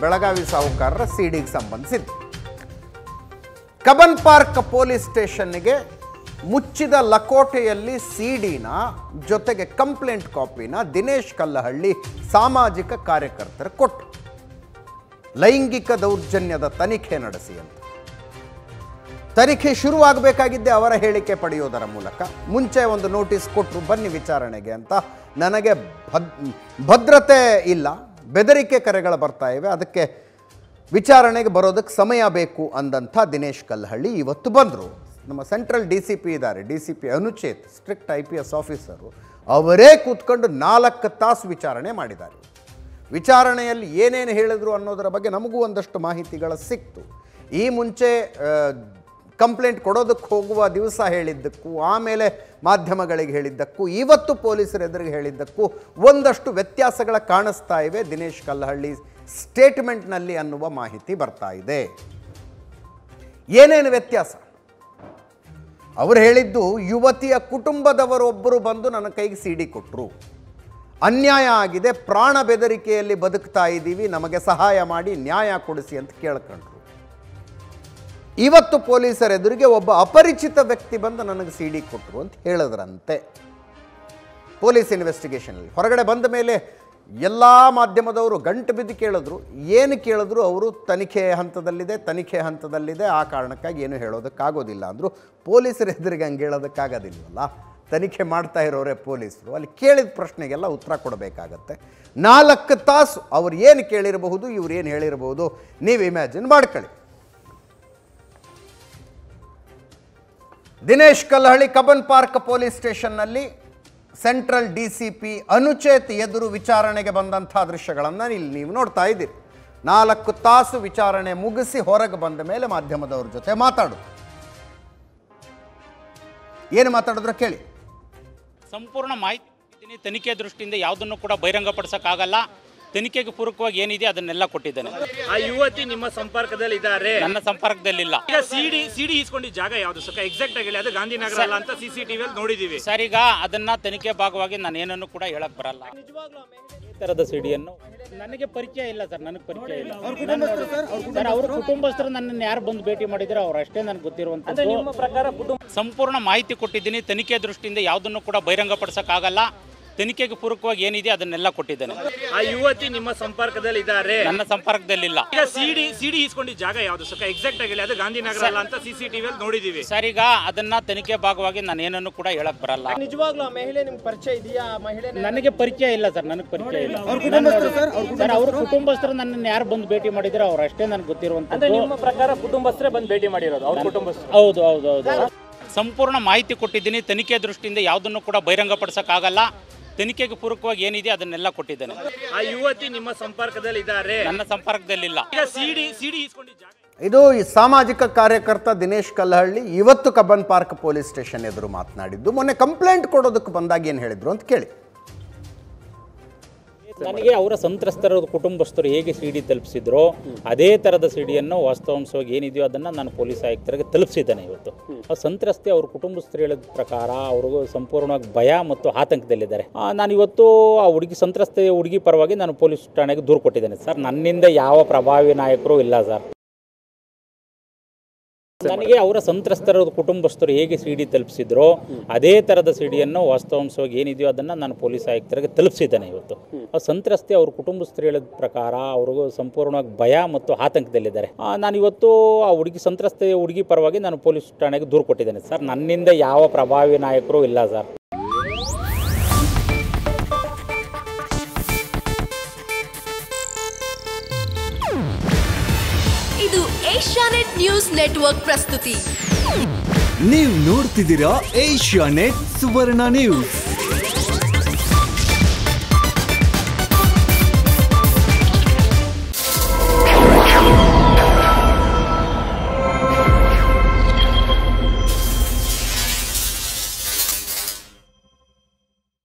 ಬೆಳಗಾವಿ ಸಾಹುಕಾರರ ಸಿಡಿಗೆ ಸಂಬಂಧಿಸಿದ್ದು Cubbon park police ಸ್ಟೇಷನ್ಗೆ ಮುಚ್ಚಿದ ಲಕೋಟೆಯಲ್ಲಿ ಸಿಡಿನ ಜೊತೆಗೆ ಕಂಪ್ಲೇಂಟ್ ಕಾಪಿನ ದಿನೇಶ್ ಕಲ್ಲಹಳ್ಳಿ ಸಾಮಾಜಿಕ ಕಾರ್ಯಕರ್ತರು ಕೊಟ್ಟು ಲೈಂಗಿಕ ದೌರ್ಜನ್ಯದ ತನಿಖೆ ನಡೆಸಿ ಅಂತ ತನಿಖೆ ಶುರುವಾಗಬೇಕಾಗಿದ್ದೆ ಅವರ ಹೇಳಿಕೆ ಪಡೆಯೋದರ ಮೂಲಕ ಮುಂಚೆ ಒಂದು ನೋಟಿಸ್ ಕೊಟ್ಟರು ಬನ್ನಿ ವಿಚಾರಣೆಗೆ ಅಂತ ನನಗೆ ಭದ್ ಭದ್ರತೆ ಇಲ್ಲ ಬೆದರಿಕೆ ಕರೆಗಳು ಬರ್ತಾ ಇವೆ ಅದಕ್ಕೆ ವಿಚಾರಣೆಗೆ ಬರೋದಕ್ಕೆ ಸಮಯ ಬೇಕು ಅಂದಂಥ ದಿನೇಶ್ ಕಲ್ಲಹಳ್ಳಿ ಇವತ್ತು ಬಂದರು ನಮ್ಮ ಸೆಂಟ್ರಲ್ ಡಿ ಸಿ ಪಿ ಇದ್ದಾರೆ D C P Anuchet strict I P S officer ಅವರೇ ಕೂತ್ಕೊಂಡು ನಾಲ್ಕು ತಾಸು ವಿಚಾರಣೆ ಮಾಡಿದ್ದಾರೆ ವಿಚಾರಣೆಯಲ್ಲಿ ಏನೇನು ಹೇಳಿದ್ರು ಅನ್ನೋದರ ಬಗ್ಗೆ ನಮಗೂ ಒಂದಷ್ಟು ಮಾಹಿತಿಗಳ ಸಿಕ್ತು ಈ ಮುಂಚೆ ಕಂಪ್ಲೇಂಟ್ ಕೊಡೋದಕ್ಕೆ ಹೋಗುವ ದಿವಸ ಹೇಳಿದ್ದಕ್ಕೂ ಆಮೇಲೆ ಮಾಧ್ಯಮಗಳಿಗೆ ಹೇಳಿದ್ದಕ್ಕೂ ಇವತ್ತು ಪೊಲೀಸರ ಎದುರಿಗೆ ಹೇಳಿದ್ದಕ್ಕೂ ಒಂದಷ್ಟು ವ್ಯತ್ಯಾಸಗಳ ಕಾಣಿಸ್ತಾ ಇವೆ ದಿನೇಶ್ ಕಲ್ಲಹಳ್ಳಿ ಸ್ಟೇಟ್ಮೆಂಟ್ನಲ್ಲಿ ಅನ್ನುವ ಮಾಹಿತಿ ಬರ್ತಾ ಇದೆ ಏನೇನು ವ್ಯತ್ಯಾಸ ಅವರು ಹೇಳಿದ್ದು ಯುವತಿಯ ಕುಟುಂಬದವರೊಬ್ಬರು ಬಂದು ನನ್ನ ಕೈಗೆ ಸಿಡಿ ಕೊಟ್ಟರು ಅನ್ಯಾಯ ಆಗಿದೆ ಪ್ರಾಣ ಬೆದರಿಕೆಯಲ್ಲಿ ಬದುಕ್ತಾ ಇದ್ದೀವಿ ನಮಗೆ ಸಹಾಯ ಮಾಡಿ ನ್ಯಾಯ ಕೊಡಿಸಿ ಅಂತ ಕೇಳ್ಕೊಂಡ್ರು ಇವತ್ತು ಪೊಲೀಸರ ಎದುರಿಗೆ ಒಬ್ಬ ಅಪರಿಚಿತ ವ್ಯಕ್ತಿ ಬಂದು ನನಗೆ ಸಿ ಡಿ ಕೊಟ್ಟರು ಅಂತ ಹೇಳಿದ್ರಂತೆ ಪೊಲೀಸ್ ಇನ್ವೆಸ್ಟಿಗೇಷನಲ್ಲಿ ಹೊರಗಡೆ ಬಂದ ಮೇಲೆ ಎಲ್ಲ ಮಾಧ್ಯಮದವರು ಗಂಟು ಬಿದ್ದು ಕೇಳಿದ್ರು ಏನು ಕೇಳಿದ್ರು ಅವರು ತನಿಖೆ ಹಂತದಲ್ಲಿದೆ ತನಿಖೆ ಹಂತದಲ್ಲಿದೆ ಆ ಕಾರಣಕ್ಕಾಗಿ ಏನು ಹೇಳೋದಕ್ಕಾಗೋದಿಲ್ಲ ಅಂದರು ಪೊಲೀಸರ ಎದುರಿಗೆ ಹಂಗೆ ಹೇಳೋದಕ್ಕಾಗೋದಿಲ್ವಲ್ಲ ತನಿಖೆ ಮಾಡ್ತಾ ಇರೋರೇ ಪೊಲೀಸರು ಅಲ್ಲಿ ಕೇಳಿದ ಪ್ರಶ್ನೆಗೆಲ್ಲ ಉತ್ತರ ಕೊಡಬೇಕಾಗತ್ತೆ ನಾಲ್ಕು ತಾಸು ಅವ್ರು ಏನು ಕೇಳಿರಬಹುದು ಇವ್ರು ಏನು ಹೇಳಿರಬಹುದು ನೀವು ಇಮ್ಯಾಜಿನ್ ಮಾಡ್ಕೊಳ್ಳಿ ದಿನೇಶ್ ಕಲ್ಲಹಳ್ಳಿ ಕಬ್ಬನ್ ಪಾರ್ಕ್ ಪೊಲೀಸ್ ಸ್ಟೇಷನ್ನಲ್ಲಿ central D C P Anuchet ಎದುರು ವಿಚಾರಣೆಗೆ ಬಂದಂಥ ದೃಶ್ಯಗಳನ್ನು ಇಲ್ಲಿ ನೀವು ನೋಡ್ತಾ ಇದ್ದೀರಿ ನಾಲ್ಕು ತಾಸು ವಿಚಾರಣೆ ಮುಗಿಸಿ ಹೊರಗೆ ಬಂದ ಮೇಲೆ ಮಾಧ್ಯಮದವ್ರ ಜೊತೆ ಮಾತಾಡು ಏನು ಮಾತಾಡಿದ್ರು ಕೇಳಿ ಸಂಪೂರ್ಣ ಮಾಹಿತಿ ಕೊಟ್ಟಿದ್ದೀನಿ. ತನಿಖೆ ದೃಷ್ಟಿಯಿಂದ ಯಾವುದನ್ನು ಕೂಡ ಬಹಿರಂಗಪಡಿಸಕ್ಕಾಗಲ್ಲ ತನಿಖೆಗೆ ಪೂರಕವಾಗಿ ಏನಿದೆ ಅದನ್ನೆಲ್ಲ ಕೊಟ್ಟಿದ್ದೇನೆ ಆ ಯುವತಿ ನಿಮ್ಮ ಸಂಪರ್ಕದಲ್ಲಿ ಇದ್ದಾರೆ ನನ್ನ ಸಂಪರ್ಕದಲ್ಲಿಲ್ಲ ಈಗ ಸಿಡಿ ಸಿಡಿ ಇಸ್ಕೊಂಡಿದ್ದ ಜಾಗ ಯಾವ್ದು ಸಕ ಎಕ್ಸಾಕ್ಟ್ ಆಗಿ ಹೇಳಿ ಅದು ಗಾಂಧಿನಗರ ಅಲ್ಲ ಅಂತ ಸಿ ಸಿ ಟಿವಿಯಲ್ಲಿ ನೋಡಿದೀವಿ ಸರ್ ಈಗ ಅದನ್ನ ತನಿಖೆ ಭಾಗವಾಗಿ ನಾನು ಏನನ್ನು ಕೂಡ ಹೇಳಕ್ ಬರಲ್ಲ ಈ ತರದ ಸಿಡಿಯನ್ನು ನನಗೆ ಪರಿಚಯ ಇಲ್ಲ ಸರ್ ನನಗೆ ಪರಿಚಯ ಇಲ್ಲ ಸರ್ ಅವ್ರ ಕುಟುಂಬಸ್ಥರು ನನ್ನನ್ನು ಯಾರು ಬಂದು ಭೇಟಿ ಮಾಡಿದ್ರೆ ಅವ್ರು ಅಷ್ಟೇ ನನಗೆ ಗೊತ್ತಿರುವಂತ ನಿಮ್ಮ ಪ್ರಕಾರ ಕುಟುಂಬ ಸಂಪೂರ್ಣ ಮಾಹಿತಿ ಕೊಟ್ಟಿದ್ದೀನಿ ತನಿಖೆ ದೃಷ್ಟಿಯಿಂದ ಯಾವುದನ್ನು ಕೂಡ ಬಹಿರಂಗಪಡಿಸಕ್ಕಾಗಲ್ಲ ತನಿಖೆಗೆ ಪೂರಕವಾಗಿ ಏನಿದೆ ಅದನ್ನೆಲ್ಲ ಕೊಟ್ಟಿದ್ದೇನೆ ಆ ಯುವತಿ ನಿಮ್ಮ ಸಂಪರ್ಕದಲ್ಲಿ ಇದ್ದಾರೆ ನನ್ನ ಸಂಪರ್ಕದಲ್ಲಿಲ್ಲ ಈಗ ಸಿಡಿ ಸಿಡಿ ಇಸ್ಕೊಂಡಿದ್ದ ಜಾಗ ಯಾವ್ದು ಸಕ ಎಕ್ಸಾಕ್ಟ್ ಆಗಿ ಹೇಳಿ ಅದು ಗಾಂಧಿನಗರ ಅಲ್ಲ ಅಂತ ಸಿ ಸಿ ಟಿವಿಯಲ್ಲಿ ನೋಡಿದೀವಿ ಸರ್ ಈಗ ಅದನ್ನ ತನಿಖೆ ಭಾಗವಾಗಿ ನಾನು ಏನನ್ನು ಕೂಡ ಹೇಳಕ್ ಬರಲ್ಲ ನಿಜವಾಗ್ಲೂ ಆ ಮಹಿಳೆ ನಿಮ್ಗೆ ಪರಿಚಯ ಇದೆಯಾ ಆ ಮಹಿಳೆ ನನಗೆ ಪರಿಚಯ ಇಲ್ಲ ಸರ್ ನನಗೆ ಪರಿಚಯ ಇಲ್ಲ ಸರ್ ಅವ್ರ ಕುಟುಂಬಸ್ಥರು ನನ್ನನ್ನು ಯಾರು ಬಂದು ಭೇಟಿ ಮಾಡಿದ್ರೆ ಅವ್ರು ಅಷ್ಟೇ ನನಗೆ ಗೊತ್ತಿರುವಂತ ನಿಮ್ಮ ಪ್ರಕಾರ ಕುಟುಂಬಸ್ಥರೇ ಬಂದು ಭೇಟಿ ಮಾಡಿರೋದು ಅವ್ರ ಕುಟುಂಬಸ್ಥರು ಹೌದು ಹೌದು ಹೌದು ಸಂಪೂರ್ಣ ಮಾಹಿತಿ ಕೊಟ್ಟಿದ್ದೀನಿ ತನಿಖೆ ದೃಷ್ಟಿಯಿಂದ ಯಾವುದನ್ನು ಕೂಡ ಬಹಿರಂಗಪಡಿಸಕ್ಕಾಗಲ್ಲ ತನಿಖೆಗೆ ಪೂರಕವಾಗಿ ಏನಿದೆ ಅದನ್ನೆಲ್ಲ ಕೊಟ್ಟಿದ್ದೇನೆ ಆ ಯುವತಿ ನಿಮ್ಮ ಸಂಪರ್ಕದಲ್ಲಿ ಇದ್ದಾರೆ ನನ್ನ ಸಂಪರ್ಕದಲ್ಲಿಲ್ಲ ಈಗ ಸಿಡಿ ಸಿಡಿ ಇಸ್ಕೊಂಡಿದ್ದ ಜಾಗ ಇದು ಈ ಸಾಮಾಜಿಕ ಕಾರ್ಯಕರ್ತ ದಿನೇಶ್ ಕಲ್ಲಹಳ್ಳಿ ಇವತ್ತು ಕಬ್ಬನ್ ಪಾರ್ಕ್ ಪೊಲೀಸ್ ಸ್ಟೇಷನ್ ಎದುರು ಮಾತನಾಡಿದ್ದು ಮೊನ್ನೆ ಕಂಪ್ಲೇಂಟ್ ಕೊಡೋದಕ್ಕೆ ಬಂದಾಗ ಏನು ಹೇಳಿದ್ರು ಅಂತ ಕೇಳಿ ನನಗೆ ಅವರ ಸಂತ್ರಸ್ತರ ಕುಟುಂಬಸ್ಥರು ಹೇಗೆ ಸಿಡಿ ತಲುಪಿಸಿದ್ರೋ ಅದೇ ಥರದ ಸಿಡಿಯನ್ನು ವಾಸ್ತವಾಂಶವಾಗಿ ಏನಿದೆಯೋ ಅದನ್ನು ನಾನು ಪೊಲೀಸ್ ಆಯುಕ್ತರಿಗೆ ತಲುಪಿಸಿದ್ದೇನೆ ಇವತ್ತು ಆ ಸಂತ್ರಸ್ತೆ ಅವ್ರ ಕುಟುಂಬಸ್ಥರು ಹೇಳಿದ ಪ್ರಕಾರ ಅವ್ರಿಗೂ ಸಂಪೂರ್ಣವಾಗಿ ಭಯ ಮತ್ತು ಆತಂಕದಲ್ಲಿದ್ದಾರೆ ಆ, ನಾನು ಇವತ್ತು ಆ ಹುಡುಗಿ ಸಂತ್ರಸ್ತೆ ಹುಡುಗಿ ಪರವಾಗಿ ನಾನು ಪೊಲೀಸ್ ಠಾಣೆಗೆ ದೂರು ಕೊಟ್ಟಿದ್ದೇನೆ ಸರ್ ನನ್ನಿಂದ ಯಾವ ಪ್ರಭಾವಿ ನಾಯಕರು ಇಲ್ಲ ಸರ್ ನನಗೆ ಅವರ ಸಂತ್ರಸ್ತರ ಕುಟುಂಬಸ್ಥರು ಹೇಗೆ ಸಿಡಿ ತಲುಪಿಸಿದ್ರೋ ಅದೇ ಥರದ ಸಿಡಿಯನ್ನು ವಾಸ್ತವಾಂಶವಾಗಿ ಏನಿದೆಯೋ ಅದನ್ನು ನಾನು ಪೊಲೀಸ್ ಆಯುಕ್ತರಿಗೆ ತಲುಪಿಸಿದ್ದೇನೆ ಇವತ್ತು ಆ ಸಂತ್ರಸ್ತೆ ಅವ್ರ ಕುಟುಂಬಸ್ಥರು ಹೇಳಿದ ಪ್ರಕಾರ ಅವ್ರಿಗೂ ಸಂಪೂರ್ಣವಾಗಿ ಭಯ ಮತ್ತು ಆತಂಕದಲ್ಲಿದ್ದಾರೆ ಆ, ನಾನು ಇವತ್ತು ಆ ಹುಡುಗಿ ಸಂತ್ರಸ್ತೆ ಹುಡುಗಿ ಪರವಾಗಿ ನಾನು ಪೊಲೀಸ್ ಠಾಣೆಗೆ ದೂರು ಕೊಟ್ಟಿದ್ದೇನೆ ಸರ್ ನನ್ನಿಂದ ಯಾವ ಪ್ರಭಾವಿ ನಾಯಕರು ಇಲ್ಲ ಸರ್ ಇದು ಏಷ್ಯಾನೆಟ್ ನ್ಯೂಸ್ ನೆಟ್ವರ್ಕ್ ಪ್ರಸ್ತುತಿ ನೀವು ನೋಡ್ತಿದ್ದೀರಾ ಏಷ್ಯಾ ನೆಟ್ ಸುವರ್ಣ ನ್ಯೂಸ್